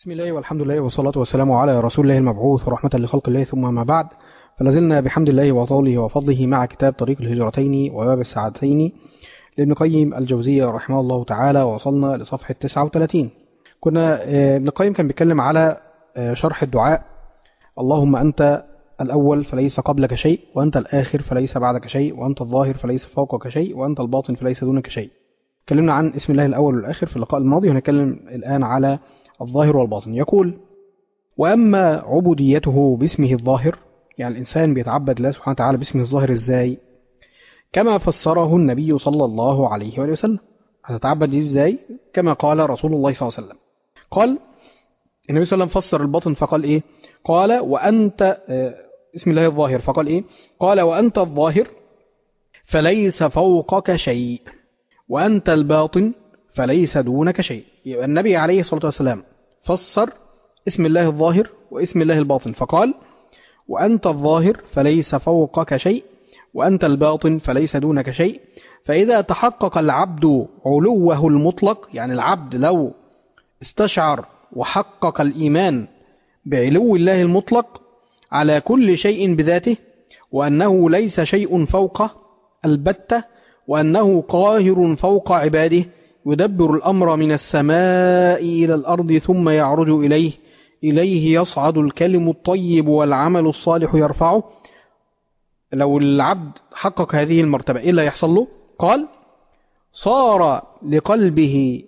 بسم الله والحمد لله والصلاة والسلام على رسول الله المبعوث رحمة لخلق الله ثم ما بعد فلازلنا بحمد الله وطوله وفضله مع كتاب طريق الهجرتين وباب السعادتين لابن قيم الجوزية رحمه الله تعالى وصلنا لصفحة 39 كنا ابن القيم كان بيتكلم على شرح الدعاء اللهم أنت الأول فليس قبلك شيء وأنت الآخر فليس بعدك شيء وأنت الظاهر فليس فوقك شيء وأنت الباطن فليس دونك شيء تكلمنا عن اسم الله الأول والآخر في اللقاء الماضي وهنتكلم الآن على الظاهر والباطن يقول وأما عبوديته باسمه الظاهر يعني الإنسان بيتعبد الله سبحانه وتعالى باسمه الظاهر إزاي كما فسره النبي صلى الله عليه وآله وسلم هتتعبد دي إزاي كما قال رسول الله صلى الله عليه وسلم قال النبي صلى الله عليه وسلم فسر الباطن فقال إيه قال وأنت اسم الله الظاهر فقال إيه قال وأنت الظاهر فليس فوقك شيء وأنت الباطن فليس دونك شيء يبقى النبي عليه الصلاة والسلام فسر اسم الله الظاهر واسم الله الباطن فقال وأنت الظاهر فليس فوقك شيء وأنت الباطن فليس دونك شيء فإذا تحقق العبد علوه المطلق يعني العبد لو استشعر وحقق الإيمان بعلو الله المطلق على كل شيء بذاته وأنه ليس شيء فوقه البتة وأنه قاهر فوق عباده يدبر الأمر من السماء إلى الأرض ثم يعرج إليه إليه يصعد الكلم الطيب والعمل الصالح يرفعه لو العبد حقق هذه المرتبة إيه اللي يحصل له قال صار لقلبه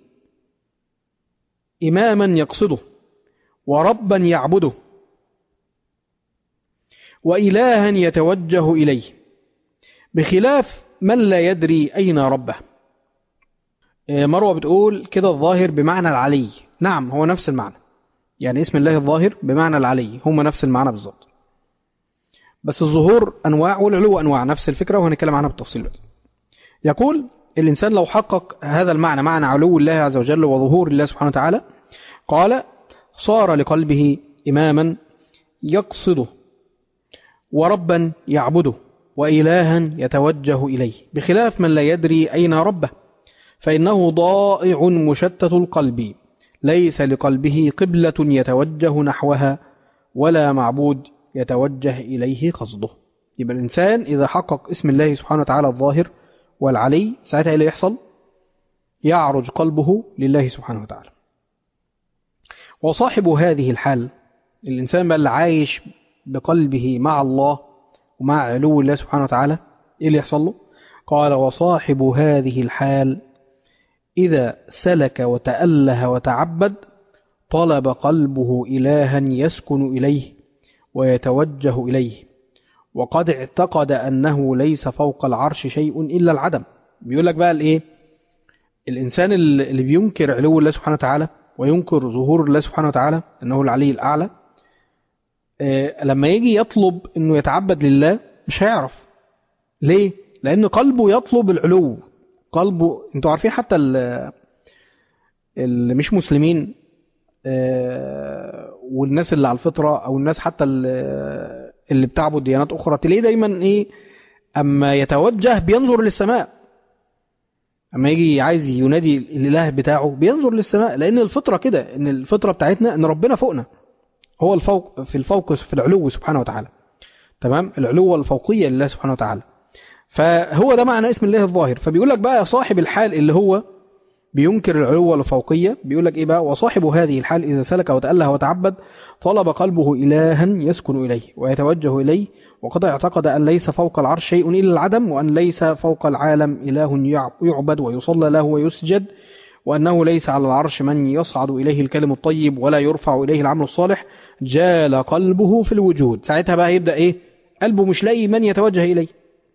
إماما يقصده وربا يعبده وإلها يتوجه إليه بخلاف من لا يدري أين ربه مروة بتقول كده الظاهر بمعنى العلي نعم هو نفس المعنى يعني اسم الله الظاهر بمعنى العلي هما نفس المعنى بالظبط بس الظهور أنواع والعلو أنواع نفس الفكرة وهنتكلم عنها بالتفصيل بس. يقول الإنسان لو حقق هذا المعنى معنى علو الله عز وجل وظهور الله سبحانه وتعالى قال صار لقلبه إماما يقصده وربا يعبده وإلها يتوجه إليه بخلاف من لا يدري أين ربه فإنه ضائع مشتت القلب ليس لقلبه قبلة يتوجه نحوها ولا معبود يتوجه إليه قصده يبقى الإنسان إذا حقق اسم الله سبحانه وتعالى الظاهر والعلي ساعتها اللي يحصل يعرج قلبه لله سبحانه وتعالى وصاحب هذه الحال الإنسان بقى اللي عايش بقلبه مع الله ومع علو الله سبحانه وتعالى إيه اللي يحصل له قال وصاحب هذه الحال إذا سلك وتأله وتعبد طلب قلبه إلها يسكن إليه ويتوجه إليه وقد اعتقد أنه ليس فوق العرش شيء إلا العدم بيقول لك بقى الإيه الإنسان اللي بينكر علو الله سبحانه وتعالى وينكر ظهور الله سبحانه وتعالى أنه العلي الأعلى لما يجي يطلب أنه يتعبد لله مش هيعرف ليه؟ لأن قلبه يطلب العلو قلبه انتوا عارفين حتى اللي مش مسلمين والناس اللي على الفطرة أو الناس حتى اللي بتعبد ديانات أخرى تلاقيه دايما إيه أما يتوجه بينظر للسماء أما يجي عايز ينادي الإله بتاعه بينظر للسماء لأن الفطرة كده إن الفطرة بتاعتنا إن ربنا فوقنا هو الفوق في الفوق في العلو سبحانه وتعالى تمام العلو والفوقية لله سبحانه وتعالى فهو ده معنى اسم الله الظاهر فبيقول لك بقى صاحب الحال اللي هو بينكر العلو والفوقية بيقول لك إيه بقى وصاحب هذه الحال إذا سلك وتأله وتعبد طلب قلبه إلها يسكن إليه ويتوجه إليه وقد اعتقد أن ليس فوق العرش شيء إلا العدم وأن ليس فوق العالم إله يعبد ويصلى له ويسجد وأنه ليس على العرش من يصعد إليه الكلم الطيب ولا يرفع إليه العمل الصالح جال قلبه في الوجود ساعتها بقى يبدأ إيه قلبه مش لاقي من يتوجه إليه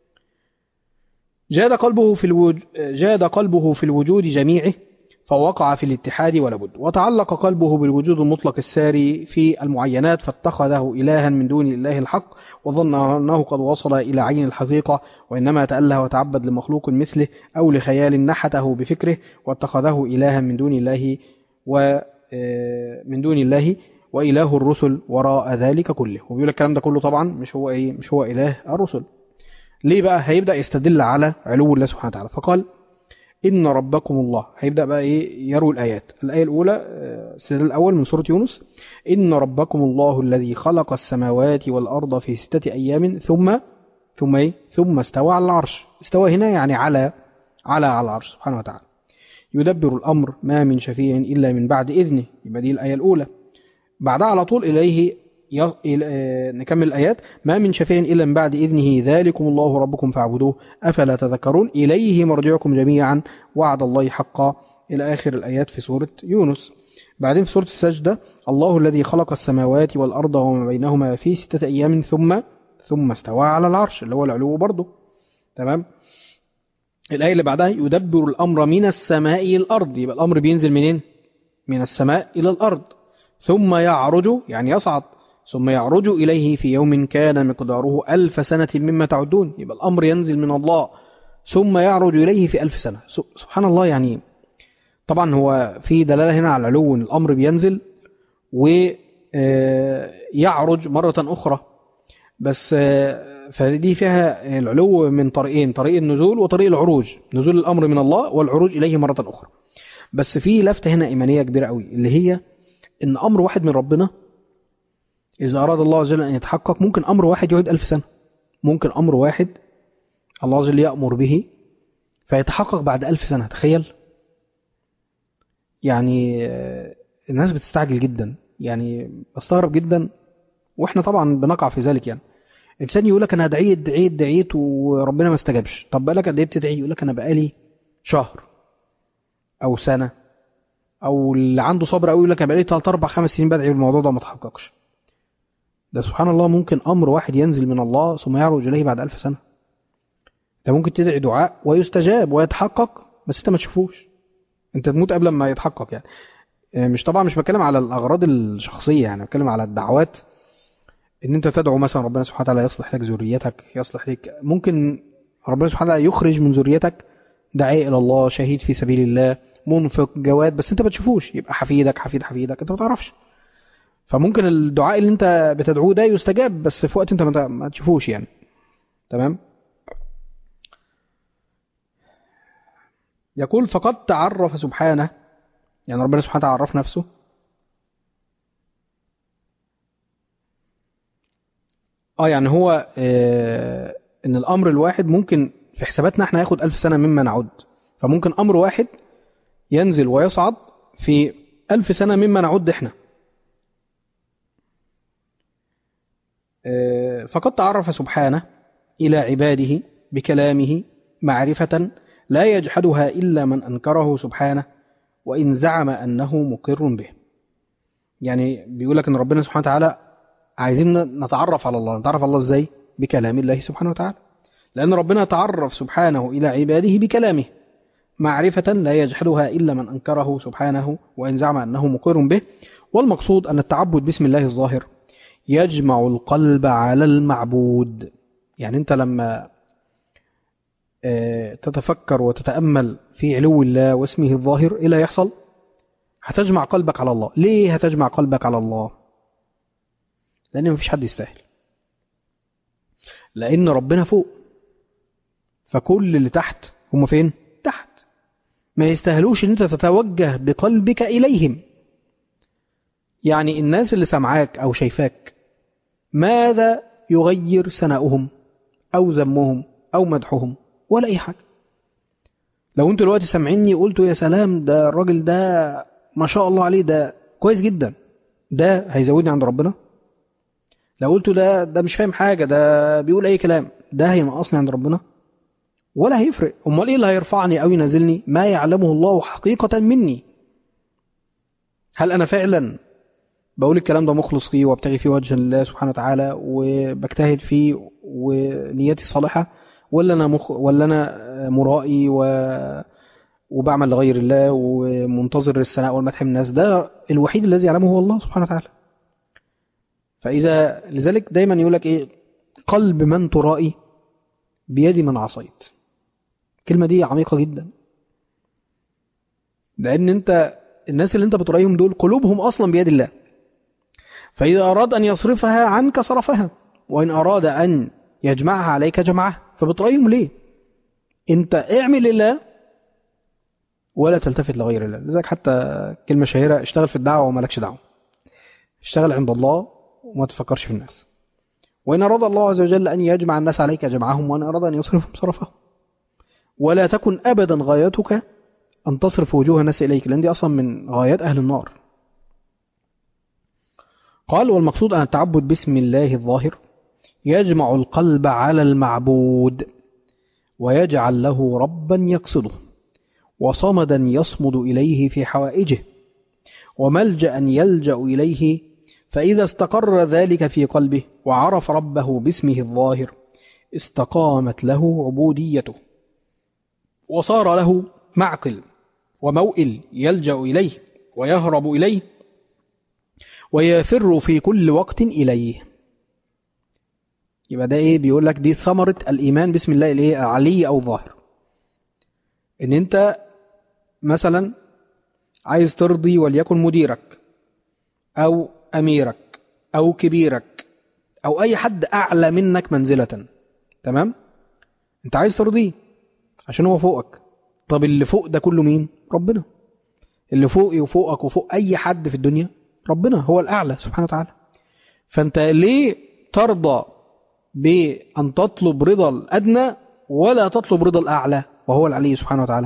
جاد قلبه في الوجود جاد قلبه في الوجود جميعه فوقع في الاتحاد ولا بد وتعلق قلبه بالوجود المطلق الساري في المعينات فاتخذه إلها من دون الله الحق وظن أنه قد وصل إلى عين الحقيقة وإنما تأله وتعبد لمخلوق مثله أو لخيال نحته بفكره واتخذه إلها من دون الله ومن دون الله وإله الرسل وراء ذلك كله وبيقول الكلام ده كله طبعا مش هو إيه مش هو إله الرسل ليه بقى هيبدأ يستدل على علو الله سبحانه وتعالى فقال إن ربكم الله هيبدأ بقى إيه يروي الآيات الآية الأولى آه، السجل الأول من سورة يونس إن ربكم الله الذي خلق السماوات والأرض في ستة أيام ثم ثم إيه ثم استوى على العرش استوى هنا يعني على على على العرش سبحانه وتعالى يدبر الأمر ما من شفيع إلا من بعد إذنه يبقى دي الآية الأولى بعدها على طول إليه ي... إلى- آه، نكمل الآيات ما من شفيع إلا من بعد إذنه ذلكم الله ربكم فاعبدوه أفلا تذكرون إليه مرجعكم جميعا وعد الله حقا إلى آخر الآيات في سورة يونس بعدين في سورة السجدة الله الذي خلق السماوات والأرض وما بينهما في ستة أيام ثم ثم استوى على العرش اللي هو العلو برضه تمام الآية اللي بعدها يدبر الأمر من السماء إلى الأرض يبقى الأمر بينزل منين؟ من السماء إلى الأرض ثم يعرج يعني يصعد ثم يعرج إليه في يوم كان مقداره ألف سنة مما تعدون يبقى الأمر ينزل من الله ثم يعرج إليه في ألف سنة س- سبحان الله يعني طبعا هو في دلالة هنا على العلو إن الأمر بينزل ويعرج مرة أخرى بس آه، فدي فيها العلو من طريقين طريق النزول وطريق العروج نزول الأمر من الله والعروج إليه مرة أخرى بس في لفتة هنا إيمانية كبيرة قوي اللي هي إن أمر واحد من ربنا إذا أراد الله عز وجل أن يتحقق ممكن أمر واحد يقعد ألف سنة ممكن أمر واحد الله عز وجل يأمر به فيتحقق بعد ألف سنة تخيل يعني آه، الناس بتستعجل جدا يعني بستغرب جدا واحنا طبعا بنقع في ذلك يعني انسان يقول لك انا دعيت دعيت دعيت وربنا ما استجابش طب بقالك قد ايه بتدعي يقول لك انا بقالي شهر او سنه او اللي عنده صبر قوي يقول لك انا بقالي 3 4 5 سنين بدعي والموضوع ده ما اتحققش ده سبحان الله ممكن امر واحد ينزل من الله ثم يعرج اليه بعد ألف سنه ده ممكن تدعي دعاء ويستجاب ويتحقق بس انت ما تشوفوش انت تموت قبل ما يتحقق يعني آه، مش طبعا مش بتكلم على الاغراض الشخصيه يعني بتكلم على الدعوات ان انت تدعو مثلا ربنا سبحانه وتعالى يصلح لك ذريتك يصلح لك ممكن ربنا سبحانه وتعالى يخرج من ذريتك داعي الى الله شهيد في سبيل الله منفق جواد بس انت ما تشوفوش يبقى حفيدك حفيد حفيدك انت ما تعرفش فممكن الدعاء اللي انت بتدعوه ده يستجاب بس في وقت انت ما ما تشوفوش يعني تمام يقول فقد تعرف سبحانه يعني ربنا سبحانه وتعالى عرف نفسه اه يعني هو آه ان الامر الواحد ممكن في حساباتنا احنا ياخد ألف سنة مما نعد فممكن امر واحد ينزل ويصعد في ألف سنة مما نعد احنا آه فقد تعرف سبحانه إلى عباده بكلامه معرفة لا يجحدها إلا من أنكره سبحانه وإن زعم أنه مقر به يعني بيقول لك ان ربنا سبحانه وتعالى عايزين نتعرف على الله نتعرف على الله ازاي بكلام الله سبحانه وتعالى لأن ربنا تعرف سبحانه إلى عباده بكلامه معرفة لا يجحدها إلا من أنكره سبحانه وإن زعم أنه مقر به والمقصود أن التعبد باسم الله الظاهر يجمع القلب على المعبود يعني أنت لما آه، تتفكر وتتأمل في علو الله واسمه الظاهر إيه اللي هيحصل هتجمع قلبك على الله ليه هتجمع قلبك على الله لأن مفيش حد يستاهل لأن ربنا فوق فكل اللي تحت هم فين تحت ما يستاهلوش ان انت تتوجه بقلبك اليهم يعني الناس اللي سمعاك او شايفاك ماذا يغير ثناؤهم او ذمهم او مدحهم ولا اي حاجه لو انتوا دلوقتي سامعيني قلتوا يا سلام ده الراجل ده ما شاء الله عليه ده كويس جدا ده هيزودني عند ربنا لو قلتوا ده ده مش فاهم حاجه ده بيقول اي كلام ده هينقصني عند ربنا ولا هيفرق امال ايه اللي هيرفعني او ينزلني ما يعلمه الله حقيقه مني هل انا فعلا بقول الكلام ده مخلص فيه وابتغي فيه وجه الله سبحانه وتعالى وبجتهد فيه ونيتي صالحه ولا انا مخ ولا انا مرائي و وبعمل لغير الله ومنتظر الثناء والمدح من الناس ده الوحيد الذي يعلمه هو الله سبحانه وتعالى فاذا لذلك دايما يقول لك ايه قلب من ترائي بيد من عصيت الكلمة دي عميقة جدا لأن أنت الناس اللي أنت بترايهم دول قلوبهم أصلا بيد الله فإذا أراد أن يصرفها عنك صرفها وإن أراد أن يجمعها عليك جمعها فبترايهم ليه أنت اعمل لله ولا تلتفت لغير الله لذلك حتى كلمة شهيرة اشتغل في الدعوة ومالكش دعوة اشتغل عند الله وما تفكرش في الناس وإن أراد الله عز وجل أن يجمع الناس عليك جمعهم وإن أراد أن يصرفهم صرفهم ولا تكن أبدا غايتك أن تصرف وجوه الناس إليك لأن دي أصلا من غايات أهل النار قال والمقصود أن التعبد باسم الله الظاهر يجمع القلب على المعبود ويجعل له ربا يقصده وصمدا يصمد إليه في حوائجه وملجأ يلجأ إليه فإذا استقر ذلك في قلبه وعرف ربه باسمه الظاهر استقامت له عبوديته وصار له معقل وموئل يلجأ إليه ويهرب إليه ويفر في كل وقت إليه يبقى ده ايه بيقول لك دي ثمرة الإيمان بسم الله الايه علي أو ظاهر إن أنت مثلا عايز ترضي وليكن مديرك أو أميرك أو كبيرك أو أي حد أعلى منك منزلة تمام أنت عايز ترضيه عشان هو فوقك طب اللي فوق ده كله مين ربنا اللي فوقي وفوقك وفوق أي حد في الدنيا ربنا هو الأعلى سبحانه وتعالى فأنت ليه ترضى بأن تطلب رضا الأدنى ولا تطلب رضا الأعلى وهو العلي سبحانه وتعالى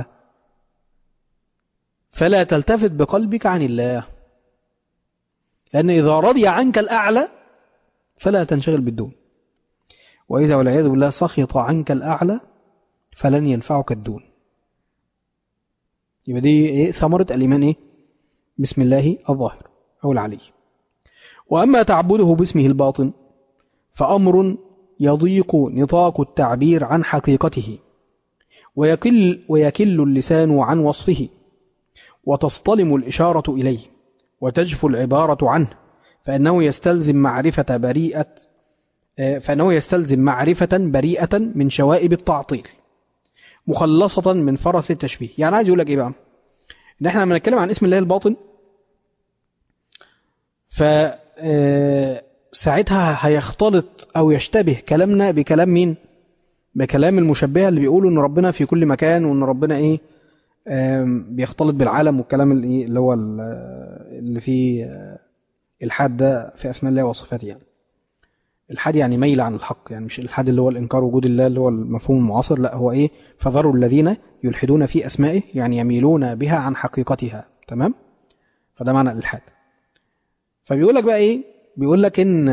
فلا تلتفت بقلبك عن الله لأن إذا رضي عنك الأعلى فلا تنشغل بالدون وإذا والعياذ بالله سخط عنك الأعلى فلن ينفعك الدون يبقى دي إيه ثمرة الإيمان إيه بسم الله الظاهر أو العلي وأما تعبده باسمه الباطن فأمر يضيق نطاق التعبير عن حقيقته ويكل, ويكل اللسان عن وصفه وتصطلم الإشارة إليه وتجفو العبارة عنه فإنه يستلزم معرفة بريئة فإنه يستلزم معرفة بريئة من شوائب التعطيل مخلصة من فرس التشبيه يعني عايز يقول لك إيه بقى إن إحنا لما نتكلم عن اسم الله الباطن ف ساعتها هيختلط أو يشتبه كلامنا بكلام مين بكلام المشبهة اللي بيقولوا إن ربنا في كل مكان وإن ربنا إيه بيختلط بالعالم والكلام اللي هو اللي فيه الحاد ده في أسماء الله وصفاته يعني الحاد يعني ميل عن الحق يعني مش الحاد اللي هو الإنكار وجود الله اللي هو المفهوم المعاصر لا هو إيه فذروا الذين يلحدون في أسمائه يعني يميلون بها عن حقيقتها تمام فده معنى الإلحاد فبيقول لك بقى إيه بيقول لك إن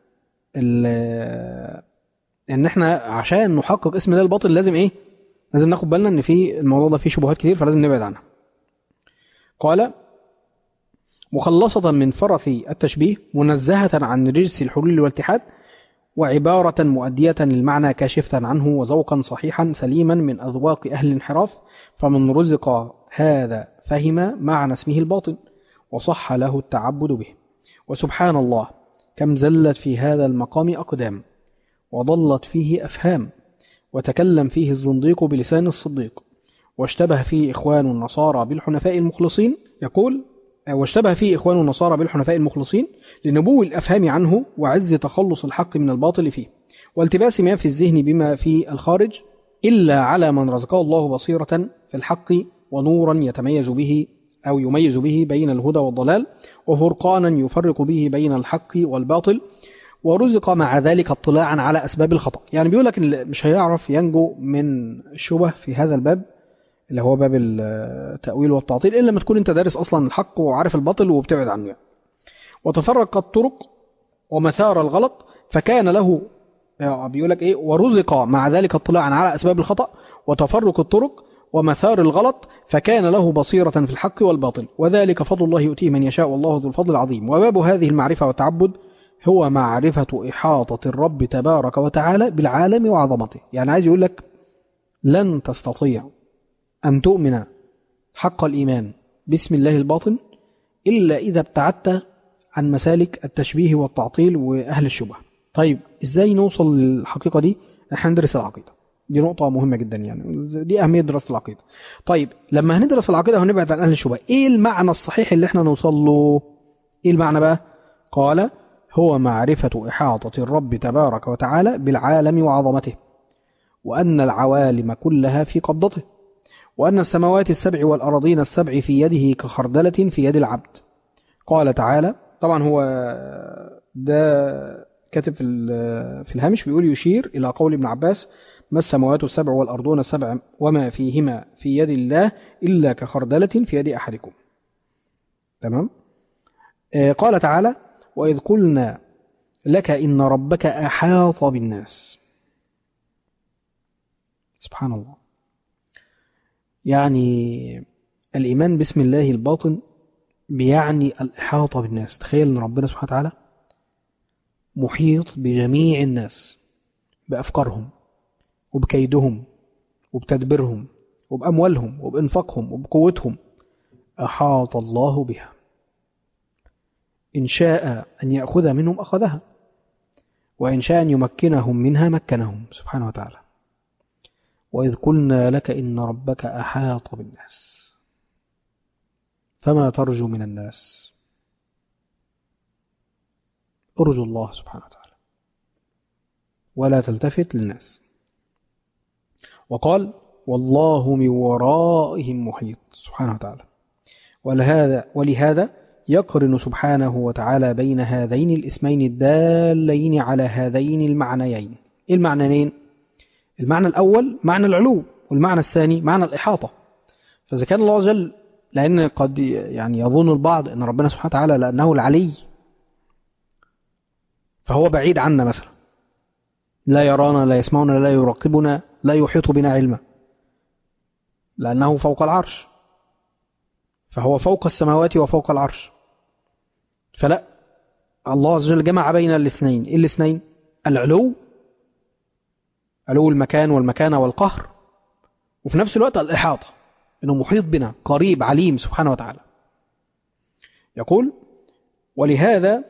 ان احنا عشان نحقق اسم الله الباطل لازم ايه لازم ناخد بالنا ان في الموضوع ده فيه شبهات كتير فلازم نبعد عنها قال مخلصة من فرث التشبيه منزهة عن رجس الحلول والاتحاد وعبارة مؤدية للمعنى كاشفة عنه وذوقا صحيحا سليما من أذواق أهل الانحراف فمن رزق هذا فهم معنى اسمه الباطن وصح له التعبد به وسبحان الله كم زلت في هذا المقام أقدام وضلت فيه أفهام وتكلم فيه الزنديق بلسان الصديق واشتبه فيه إخوان النصارى بالحنفاء المخلصين يقول واشتبه فيه إخوان النصارى بالحنفاء المخلصين لنبو الأفهام عنه وعز تخلص الحق من الباطل فيه والتباس ما في الذهن بما في الخارج إلا على من رزقه الله بصيرة في الحق ونورا يتميز به أو يميز به بين الهدى والضلال وفرقانا يفرق به بين الحق والباطل ورزق مع ذلك اطلاعا على أسباب الخطأ يعني بيقول لك مش هيعرف ينجو من الشبه في هذا الباب اللي هو باب التأويل والتعطيل إلا لما تكون أنت دارس أصلا الحق وعارف الباطل وبتبعد عنه يعني. وتفرق الطرق ومثار الغلط فكان له يعني بيقول لك إيه ورزق مع ذلك اطلاعا على أسباب الخطأ وتفرق الطرق ومثار الغلط فكان له بصيرة في الحق والباطل وذلك فضل الله يؤتيه من يشاء والله ذو الفضل العظيم وباب هذه المعرفة والتعبد هو معرفة إحاطة الرب تبارك وتعالى بالعالم وعظمته يعني عايز يقول لك لن تستطيع أن تؤمن حق الإيمان باسم الله الباطن إلا إذا ابتعدت عن مسالك التشبيه والتعطيل وأهل الشبه طيب إزاي نوصل للحقيقة دي احنا ندرس العقيدة دي نقطة مهمة جدا يعني دي أهمية دراسة العقيدة طيب لما هندرس العقيدة هنبعد عن أهل الشبه إيه المعنى الصحيح اللي احنا نوصل له إيه المعنى بقى قال هو معرفة إحاطة الرب تبارك وتعالى بالعالم وعظمته وأن العوالم كلها في قبضته وأن السماوات السبع والأراضين السبع في يده كخردلة في يد العبد قال تعالى طبعا هو ده كاتب في ال- في الهامش بيقول يشير إلى قول ابن عباس ما السماوات السبع والأرضون السبع وما فيهما في يد الله إلا كخردلة في يد أحدكم تمام آه، قال تعالى وإذ قلنا لك إن ربك أحاط بالناس سبحان الله يعني الإيمان باسم الله الباطن بيعني الإحاطة بالناس تخيل أن ربنا سبحانه وتعالى محيط بجميع الناس بأفكارهم وبكيدهم وبتدبيرهم وبأموالهم وبإنفاقهم وبقوتهم أحاط الله بها إن شاء أن يأخذ منهم أخذها وإن شاء أن يمكنهم منها مكنهم سبحانه وتعالى وإذ قلنا لك إن ربك أحاط بالناس فما ترجو من الناس ارجو الله سبحانه وتعالى ولا تلتفت للناس وقال والله من ورائهم محيط سبحانه وتعالى ولهذا ولهذا يقرن سبحانه وتعالى بين هذين الاسمين الدالين على هذين المعنيين إيه المعنيين المعنى الأول معنى العلو والمعنى الثاني معنى الإحاطة فإذا كان الله عز وجل لأن قد يعني يظن البعض أن ربنا سبحانه وتعالى لأنه العلي فهو بعيد عنا مثلا لا يرانا لا يسمعنا لا يراقبنا لا يحيط بنا علما لأنه فوق العرش فهو فوق السماوات وفوق العرش فلا الله عز وجل جمع بين الاثنين إيه الاثنين العلو علو المكان والمكانة والقهر وفي نفس الوقت الإحاطة إنه محيط بنا قريب عليم سبحانه وتعالى يقول ولهذا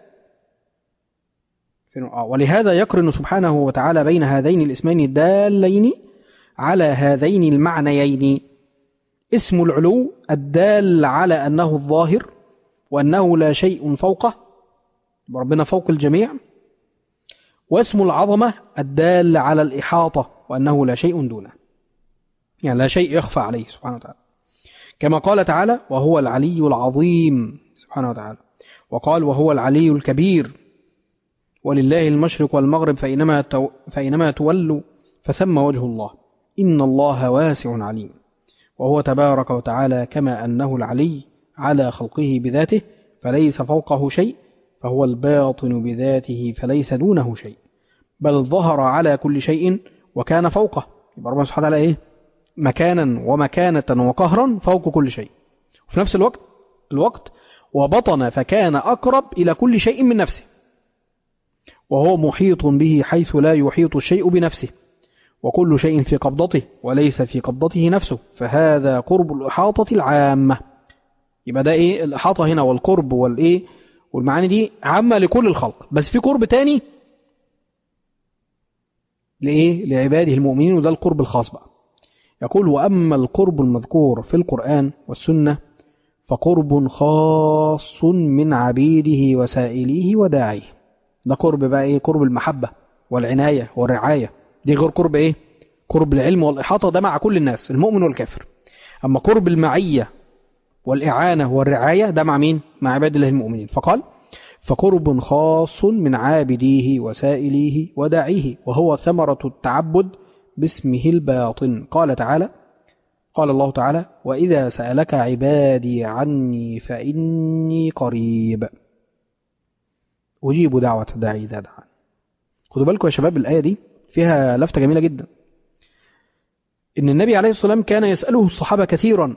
ولهذا يقرن سبحانه وتعالى بين هذين الاسمين الدالين على هذين المعنيين اسم العلو الدال على أنه الظاهر وأنه لا شيء فوقه ربنا فوق الجميع واسم العظمة الدال على الإحاطة وأنه لا شيء دونه يعني لا شيء يخفى عليه سبحانه وتعالى كما قال تعالى وهو العلي العظيم سبحانه وتعالى وقال وهو العلي الكبير ولله المشرق والمغرب فإنما, تو فإنما تولوا فثم وجه الله إن الله واسع عليم وهو تبارك وتعالى كما أنه العلي على خلقه بذاته فليس فوقه شيء فهو الباطن بذاته فليس دونه شيء بل ظهر على كل شيء وكان فوقه يبقى ربنا سبحانه وتعالى إيه مكانا ومكانة وقهرا فوق كل شيء وفي نفس الوقت الوقت وبطن فكان أقرب إلى كل شيء من نفسه وهو محيط به حيث لا يحيط الشيء بنفسه وكل شيء في قبضته وليس في قبضته نفسه فهذا قرب الإحاطة العامة يبقى ده إيه الإحاطة هنا والقرب والإيه والمعاني دي عامة لكل الخلق بس في قرب تاني لإيه لعباده المؤمنين وده القرب الخاص بقى يقول وأما القرب المذكور في القرآن والسنة فقرب خاص من عبيده وسائليه وداعيه ده قرب بقى ايه قرب المحبة والعناية والرعاية دي غير قرب ايه قرب العلم والإحاطة ده مع كل الناس المؤمن والكافر أما قرب المعية والإعانة والرعاية ده مع مين مع عباد الله المؤمنين فقال فقرب خاص من عابديه وسائليه وداعيه وهو ثمرة التعبد باسمه الباطن قال تعالى قال الله تعالى وإذا سألك عبادي عني فإني قريب أجيب دعوة الداعي إذا دعان خدوا بالكم يا شباب الآية دي فيها لفتة جميلة جدا إن النبي عليه الصلاة والسلام كان يسأله الصحابة كثيرا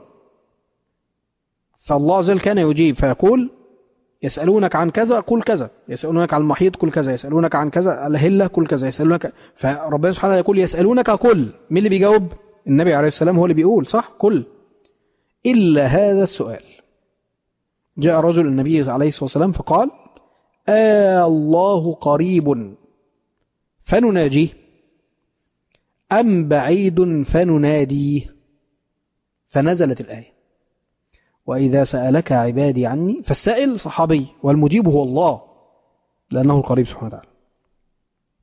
فالله عز وجل كان يجيب فيقول يسألونك عن كذا قل كذا يسألونك عن المحيط قل كذا يسألونك عن كذا الهلة قل كذا يسألونك فربنا سبحانه يقول يسألونك قل مين اللي بيجاوب النبي عليه السلام هو اللي بيقول صح قل إلا هذا السؤال جاء رجل النبي عليه الصلاة والسلام فقال آه الله قريب فنناجيه أم بعيد فنناديه فنزلت الآية وإذا سألك عبادي عني فالسائل صحابي والمجيب هو الله لأنه القريب سبحانه وتعالى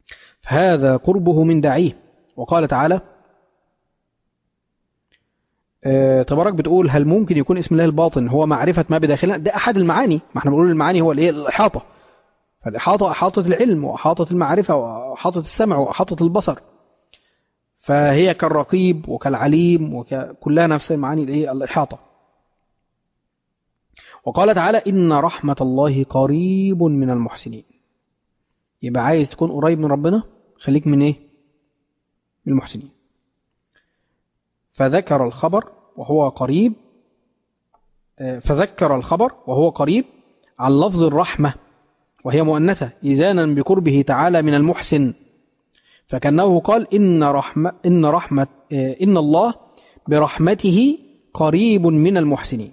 فهذا قربه من داعيه وقال تعالى آه، تبارك بتقول هل ممكن يكون اسم الله الباطن هو معرفة ما بداخلنا ده أحد المعاني ما احنا بنقول المعاني هو الايه الإحاطة فالإحاطة إحاطة العلم وإحاطة المعرفة وإحاطة السمع وإحاطة البصر فهي كالرقيب وكالعليم وكلها نفس المعاني الايه الإحاطة وقال تعالى إن رحمة الله قريب من المحسنين يبقى عايز تكون قريب من ربنا خليك من ايه من المحسنين فذكر الخبر وهو قريب آه، فذكر الخبر وهو قريب عن لفظ الرحمة وهي مؤنثة إذانا بقربه تعالى من المحسن فكأنه قال إن رحمة إن رحمة آه، إن الله برحمته قريب من المحسنين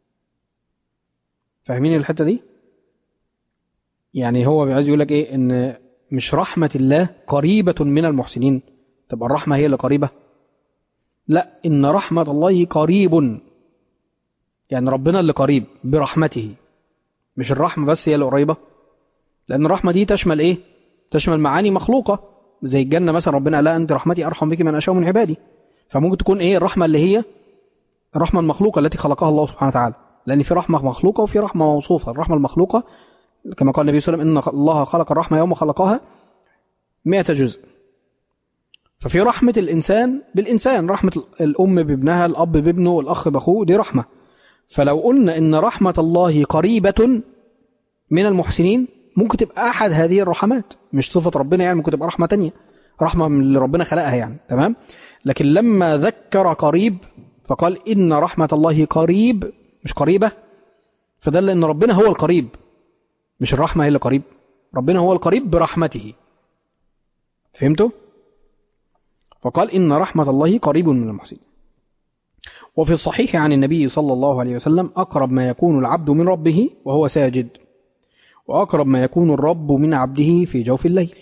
فاهمين الحتة دي؟ يعني هو عايز يقول لك إيه إن مش رحمة الله قريبة من المحسنين تبقى الرحمة هي اللي قريبة لا إن رحمة الله قريب يعني ربنا اللي قريب برحمته مش الرحمة بس هي اللي قريبة لأن الرحمة دي تشمل إيه؟ تشمل معاني مخلوقة زي الجنة مثلا ربنا قال لا أنت رحمتي أرحم بك من أشاء من عبادي فممكن تكون إيه الرحمة اللي هي الرحمة المخلوقة التي خلقها الله سبحانه وتعالى لأن في رحمة مخلوقة وفي رحمة موصوفة الرحمة المخلوقة كما قال النبي صلى الله عليه وسلم إن الله خلق الرحمة يوم خلقها مئة جزء ففي رحمة الإنسان بالإنسان رحمة الأم بابنها الأب بابنه الأخ بأخوه دي رحمة فلو قلنا إن رحمة الله قريبة من المحسنين ممكن تبقى أحد هذه الرحمات مش صفة ربنا يعني ممكن تبقى رحمة تانية رحمة من اللي ربنا خلقها يعني تمام لكن لما ذكر قريب فقال إن رحمة الله قريب مش قريبة فدل إن ربنا هو القريب مش الرحمة هي اللي قريب ربنا هو القريب برحمته فهمتوا؟ فقال إن رحمة الله قريب من المحسنين وفي الصحيح عن النبي صلى الله عليه وسلم أقرب ما يكون العبد من ربه وهو ساجد وأقرب ما يكون الرب من عبده في جوف الليل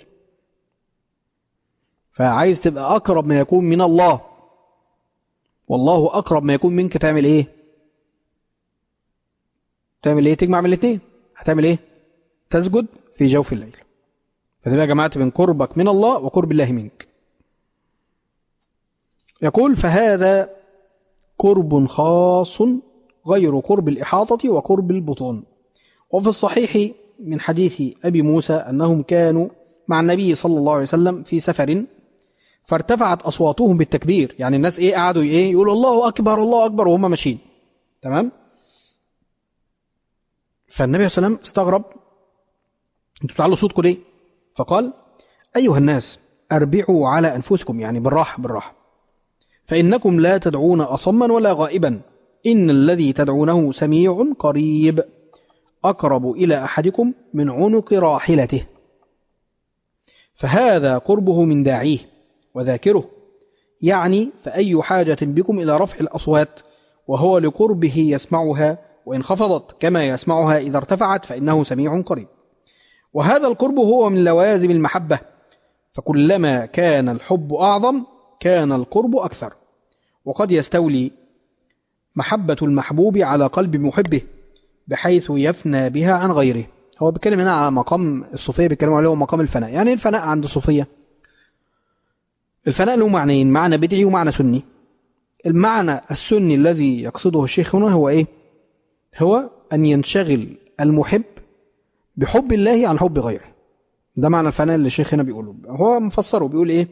فعايز تبقى أقرب ما يكون من الله والله أقرب ما يكون منك تعمل إيه تعمل إيه تجمع من الاثنين هتعمل إيه تسجد في جوف الليل فتبقى جمعت بين قربك من الله وقرب الله منك يقول فهذا قرب خاص غير قرب الإحاطة وقرب البطون وفي الصحيح من حديث أبي موسى أنهم كانوا مع النبي صلى الله عليه وسلم في سفر فارتفعت أصواتهم بالتكبير يعني الناس إيه قعدوا إيه يقولوا الله أكبر الله أكبر وهم ماشيين تمام فالنبي صلى الله عليه وسلم استغرب انتوا بتعلوا صوتكم ليه فقال أيها الناس أربعوا على أنفسكم يعني بالراحة بالراحة فإنكم لا تدعون أصما ولا غائبا إن الذي تدعونه سميع قريب أقرب إلى أحدكم من عنق راحلته فهذا قربه من داعيه وذاكره يعني فأي حاجة بكم إلى رفع الأصوات وهو لقربه يسمعها وإن خفضت كما يسمعها إذا ارتفعت فإنه سميع قريب وهذا القرب هو من لوازم المحبة فكلما كان الحب أعظم كان القرب أكثر وقد يستولي محبة المحبوب على قلب محبه بحيث يفنى بها عن غيره هو بيتكلم هنا على مقام الصوفية بيتكلموا عليه مقام الفناء يعني الفناء عند الصوفية الفناء له معنيين معنى بدعي ومعنى سني المعنى السني الذي يقصده الشيخ هنا هو ايه هو أن ينشغل المحب بحب الله عن حب غيره ده معنى الفناء اللي الشيخ هنا بيقوله هو مفسره بيقول ايه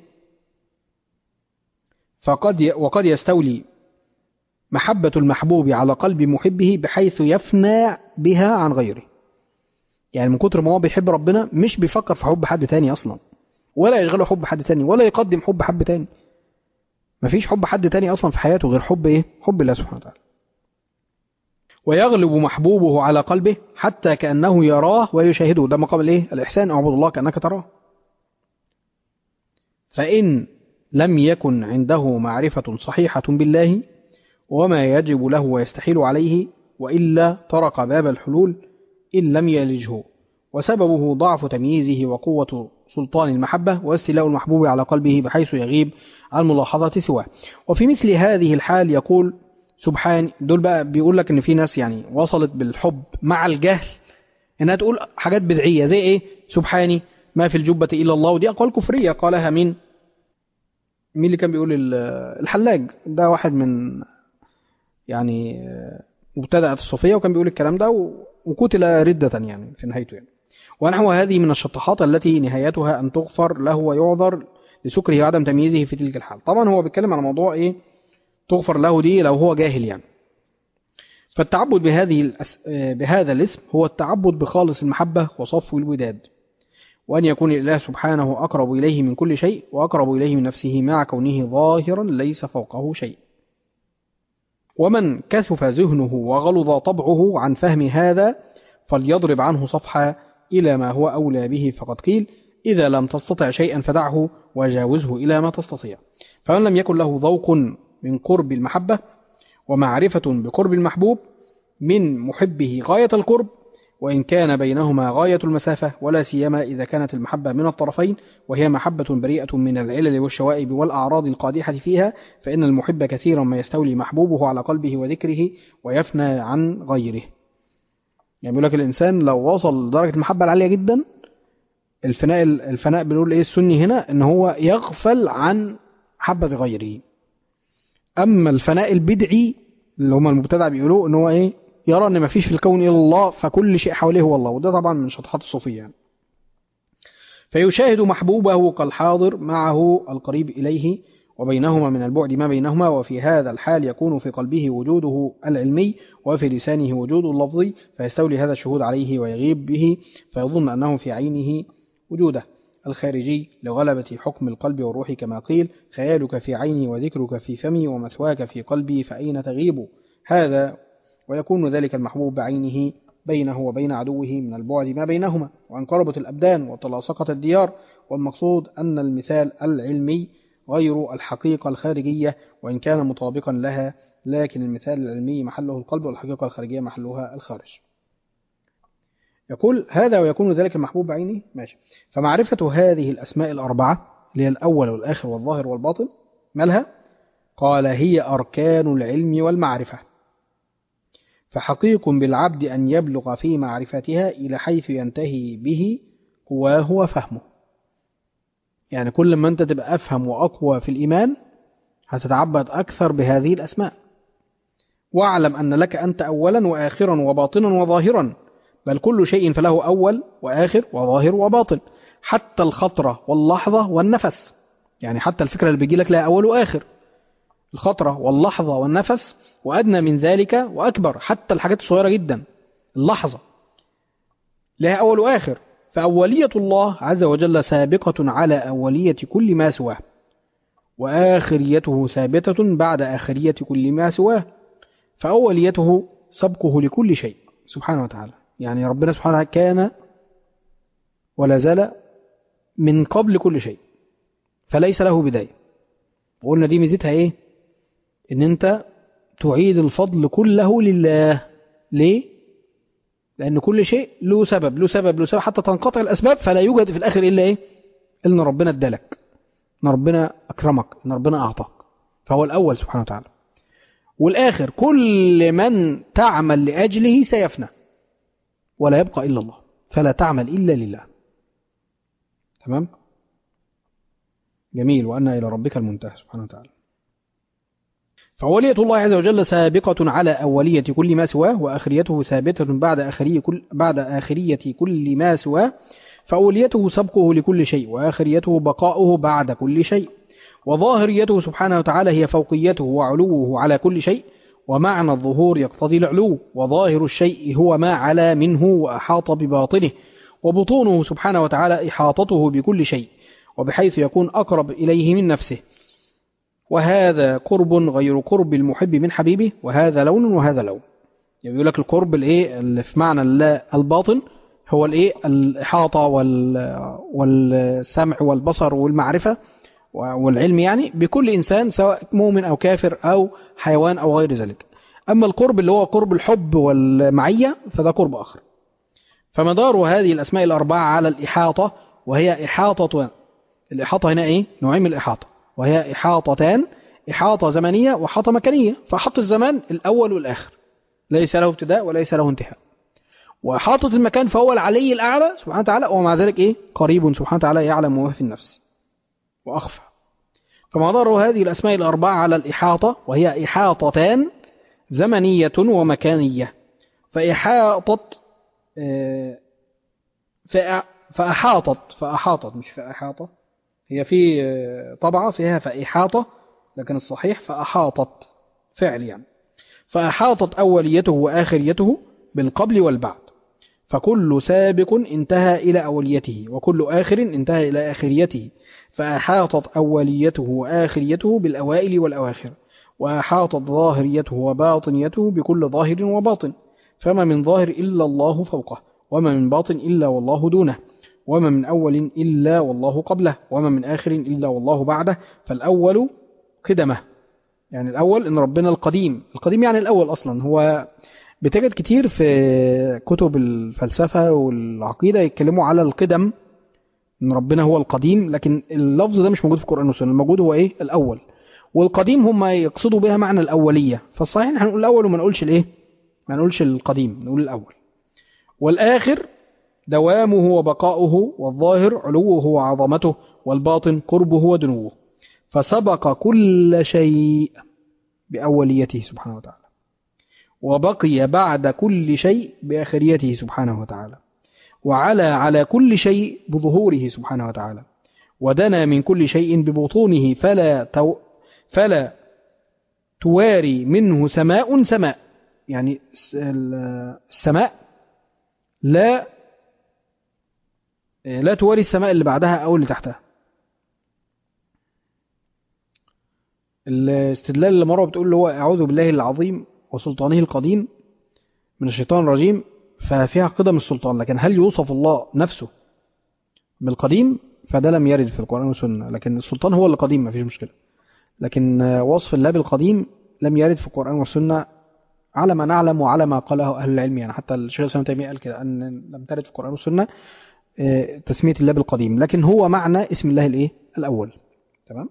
فقد ي... وقد يستولي محبة المحبوب على قلب محبه بحيث يفنى بها عن غيره يعني من كتر ما هو بيحب ربنا مش بيفكر في حب حد تاني أصلا ولا يشغله حب حد تاني ولا يقدم حب حب تاني مفيش حب حد تاني أصلا في حياته غير حب إيه؟ حب الله سبحانه وتعالى ويغلب محبوبه على قلبه حتى كأنه يراه ويشاهده ده مقام الإيه؟ الإحسان اعبد الله كأنك تراه فإن لم يكن عنده معرفة صحيحة بالله وما يجب له ويستحيل عليه وإلا طرق باب الحلول إن لم يلجه وسببه ضعف تمييزه وقوة سلطان المحبة واستيلاء المحبوب على قلبه بحيث يغيب عن ملاحظة سواه وفي مثل هذه الحال يقول سبحان دول بقى بيقول لك ان في ناس يعني وصلت بالحب مع الجهل انها تقول حاجات بدعية زي ايه سبحاني ما في الجبة الا الله ودي اقوال كفرية قالها مين مين اللي كان بيقول الحلاج ده واحد من يعني مبتدأت الصوفية وكان بيقول الكلام ده وقتل ردة يعني في نهايته يعني ونحو هذه من الشطحات التي نهايتها أن تغفر له ويعذر لسكره وعدم تمييزه في تلك الحال طبعا هو بيتكلم على موضوع إيه تغفر له دي لو هو جاهل يعني فالتعبد بهذه الأس... بهذا الاسم هو التعبد بخالص المحبة وصفو الوداد وأن يكون الإله سبحانه أقرب إليه من كل شيء وأقرب إليه من نفسه مع كونه ظاهرا ليس فوقه شيء ومن كثف ذهنه وغلظ طبعه عن فهم هذا فليضرب عنه صفحة إلى ما هو أولى به فقد قيل إذا لم تستطع شيئا فدعه وجاوزه إلى ما تستطيع فمن لم يكن له ذوق من قرب المحبة ومعرفة بقرب المحبوب من محبه غاية القرب وإن كان بينهما غاية المسافة ولا سيما إذا كانت المحبة من الطرفين وهي محبة بريئة من العلل والشوائب والأعراض القادحة فيها فإن المحب كثيرا ما يستولي محبوبه على قلبه وذكره ويفنى عن غيره يعني بيقول لك الإنسان لو وصل لدرجة المحبة العالية جدا الفناء الفناء بنقول إيه السني هنا إن هو يغفل عن محبة غيره أما الفناء البدعي اللي هم المبتدع بيقولوه إن هو إيه يرى ان ما فيش في الكون الا الله فكل شيء حواليه هو الله وده طبعا من شطحات الصوفيه يعني. فيشاهد محبوبه كالحاضر معه القريب اليه وبينهما من البعد ما بينهما وفي هذا الحال يكون في قلبه وجوده العلمي وفي لسانه وجود اللفظي فيستولي هذا الشهود عليه ويغيب به فيظن انه في عينه وجوده الخارجي لغلبة حكم القلب والروح كما قيل خيالك في عيني وذكرك في فمي ومثواك في قلبي فأين تغيب هذا ويكون ذلك المحبوب بعينه بينه وبين عدوه من البعد ما بينهما وانقربت الأبدان وتلاصقت الديار والمقصود أن المثال العلمي غير الحقيقة الخارجية وإن كان مطابقا لها لكن المثال العلمي محله القلب والحقيقة الخارجية محلها الخارج يقول هذا ويكون ذلك المحبوب بعينه ماشي فمعرفة هذه الأسماء الأربعة اللي هي الأول والآخر والظاهر والباطن مالها قال هي أركان العلم والمعرفة فحقيق بالعبد أن يبلغ في معرفتها إلى حيث ينتهي به قواه وفهمه يعني كل ما أنت تبقى أفهم وأقوى في الإيمان هتتعبد أكثر بهذه الأسماء واعلم أن لك أنت أولا وآخرا وباطنا وظاهرا بل كل شيء فله أول وآخر وظاهر وباطن حتى الخطرة واللحظة والنفس يعني حتى الفكرة اللي بيجي لك لها أول وآخر الخطرة واللحظة والنفس وأدنى من ذلك وأكبر حتى الحاجات الصغيرة جدا اللحظة لها أول وآخر فأولية الله عز وجل سابقة على أولية كل ما سواه وآخريته ثابتة بعد آخرية كل ما سواه فأوليته سبقه لكل شيء سبحانه وتعالى يعني ربنا سبحانه وتعالى كان ولا زال من قبل كل شيء فليس له بداية وقلنا دي ميزتها ايه ان انت تعيد الفضل كله لله ليه لان كل شيء له سبب له سبب له سبب حتى تنقطع الاسباب فلا يوجد في الاخر الا ايه الا ان ربنا ادالك ان ربنا اكرمك ان ربنا اعطاك فهو الاول سبحانه وتعالى والاخر كل من تعمل لاجله سيفنى ولا يبقى الا الله فلا تعمل الا لله تمام جميل وأن إلى ربك المنتهى سبحانه وتعالى فأولية الله عز وجل سابقة على أولية كل ما سواه وآخريته ثابتة بعد آخرية كل, بعد آخرية كل ما سواه فأوليته سبقه لكل شيء وآخريته بقاؤه بعد كل شيء وظاهريته سبحانه وتعالى هي فوقيته وعلوه على كل شيء ومعنى الظهور يقتضي العلو وظاهر الشيء هو ما علا منه وأحاط بباطنه وبطونه سبحانه وتعالى إحاطته بكل شيء وبحيث يكون أقرب إليه من نفسه وهذا قرب غير قرب المحب من حبيبه وهذا لون وهذا لون يعني بيقول لك القرب الايه اللي في معنى الباطن هو الايه الإحاطة والسمع والبصر والمعرفة والعلم يعني بكل إنسان سواء مؤمن أو كافر أو حيوان أو غير ذلك أما القرب اللي هو قرب الحب والمعية فده قرب آخر فمدار هذه الأسماء الأربعة على الإحاطة وهي إحاطة الإحاطة هنا إيه؟ نوعين من الإحاطة وهي إحاطتان إحاطة زمنية وإحاطة مكانية فحط الزمان الأول والآخر ليس له ابتداء وليس له انتهاء وإحاطة المكان فهو العلي الأعلى سبحانه وتعالى ومع ذلك إيه؟ قريب سبحانه وتعالى يعلم ما في النفس وأخفى فمدار هذه الأسماء الأربعة على الإحاطة وهي إحاطتان زمنية ومكانية فإحاطت آه، فأ- فأحاطت فأحاطت مش فأحاطة هي في آه، طبعة فيها فإحاطة لكن الصحيح فأحاطت فعل يعني فأحاطت أوليته وآخريته بالقبل والبعد فكل سابق انتهى إلى أوليته وكل آخر انتهى إلى آخريته فأحاطت أوليته وآخريته بالأوائل والأواخر وأحاطت ظاهريته وباطنيته بكل ظاهر وباطن فما من ظاهر إلا الله فوقه وما من باطن إلا والله دونه وما من أول إلا والله قبله وما من آخر إلا والله بعده فالأول قدمه يعني الأول إن ربنا القديم القديم يعني الأول أصلا هو بتجد كتير في كتب الفلسفة والعقيدة يتكلموا على القدم إن ربنا هو القديم لكن اللفظ ده مش موجود في القرآن والسنة الموجود هو إيه الأول والقديم هم يقصدوا بها معنى الأولية فالصحيح إن هنقول الأول وما نقولش الإيه ما نقولش القديم نقول الأول والآخر دوامه وبقاؤه والظاهر علوه وعظمته والباطن قربه ودنوه فسبق كل شيء بأوليته سبحانه وتعالى وبقي بعد كل شيء بآخريته سبحانه وتعالى وعلى على كل شيء بظهوره سبحانه وتعالى ودنا من كل شيء ببطونه فلا تو فلا تواري منه سماء سماء يعني الس- ال- السماء لا لا تواري السماء اللي بعدها أو اللي تحتها الاستدلال اللي مرة بتقول له هو أعوذ بالله العظيم وسلطانه القديم من الشيطان الرجيم ففيها قدم السلطان لكن هل يوصف الله نفسه بالقديم فده لم يرد في القرآن والسنة لكن السلطان هو اللي قديم ما فيش مشكلة لكن وصف الله بالقديم لم يرد في القرآن والسنة على ما نعلم وعلى ما قاله أهل العلم يعني حتى الشيخ الإسلام تيمية قال كده أن لم ترد في القرآن والسنة آه، تسمية الله بالقديم لكن هو معنى اسم الله الإيه الأول تمام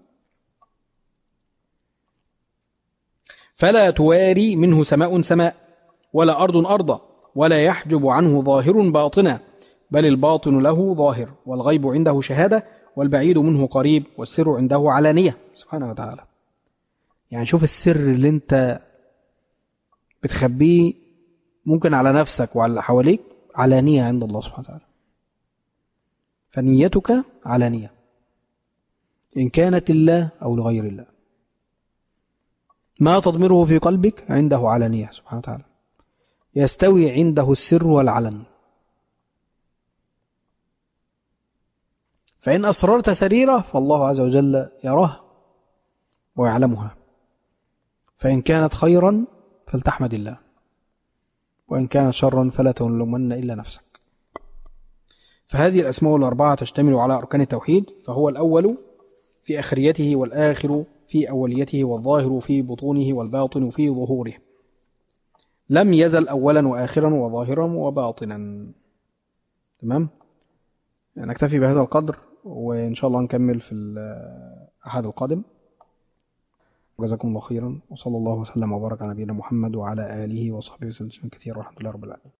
فلا تواري منه سماء سماء ولا أرض أرضا ولا يحجب عنه ظاهر باطنا بل الباطن له ظاهر والغيب عنده شهادة والبعيد منه قريب والسر عنده علانية سبحانه وتعالى يعني شوف السر اللي انت بتخبيه ممكن على نفسك وعلى اللي حواليك علانية عند الله سبحانه وتعالى فنيتك علانية إن كانت لله أو لغير الله ما تضمره في قلبك عنده علانية سبحانه وتعالى يستوي عنده السر والعلن فإن أسررت سريرة فالله عز وجل يراه ويعلمها فإن كانت خيرا فلتحمد الله وإن كانت شرا فلا تلومن إلا نفسك فهذه الأسماء الأربعة تشتمل على أركان التوحيد فهو الأول في آخريته والآخر في أوليته والظاهر في بطونه والباطن في ظهوره لم يزل أولا وآخرا وظاهرا وباطنا تمام نكتفي بهذا القدر وإن شاء الله نكمل في الأحد القادم جزاكم الله خيرا وصلى الله وسلم وبارك على نبينا محمد وعلى آله وصحبه وسلم كثيرا والحمد لله رب العالمين